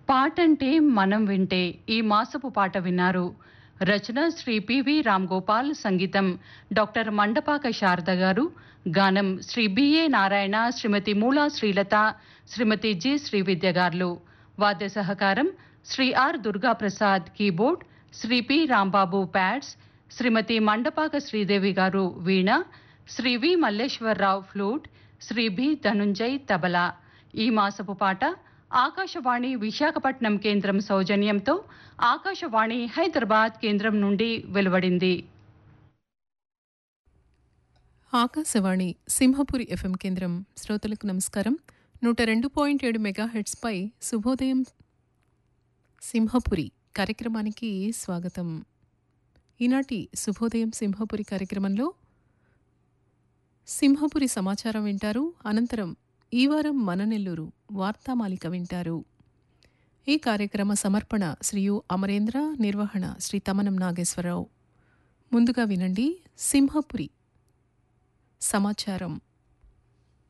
పాటంటే మనం వింటే ఈ మాసపు పాట విన్నారు రచన శ్రీ పివి రామ్ గోపాల్ సంగీతం డాక్టర్ మండపాక శారద గారు గానం శ్రీ బిఏ నారాయణ శ్రీమతి మూలా శ్రీలత శ్రీమతి జి శ్రీవిద్య గారు వాద్య సహకారం Shri R Durgaprasad keyboard Shri P Rambabu pads Shrimati Mandapaka Sridevi garu veena Shri V Malleswararao flute Shri B Dhanunjay tabla ఈ మాసపు పాట ఆకాశవాణి విశాఖపట్నం కేంద్రం సౌజన్యంతో ఆకాశవాణి హైదరాబాద్ కేంద్రం నుండి వెలువడింది ఆకాశవాణి సింహపురి ఎఫ్ఎం కేంద్రం శ్రోతలకు నమస్కారం నూట రెండు పాయింట్ ఏడు మెగాహెడ్స్పై శుభోదయం సింహపురి కార్యక్రమానికి స్వాగతం ఈనాటి శుభోదయం సింహపురి కార్యక్రమంలో సింహపురి సమాచారం వింటారు అనంతరం ఈ వారం మన నెల్లూరు వార్తామాలిక వింటారు ఈ కార్యక్రమ సమర్పణ శ్రీ యు అమరేంద్ర నిర్వహణ శ్రీ తమనం నాగేశ్వరరావు ముందుగా వినండి సింహపురి సమాచారం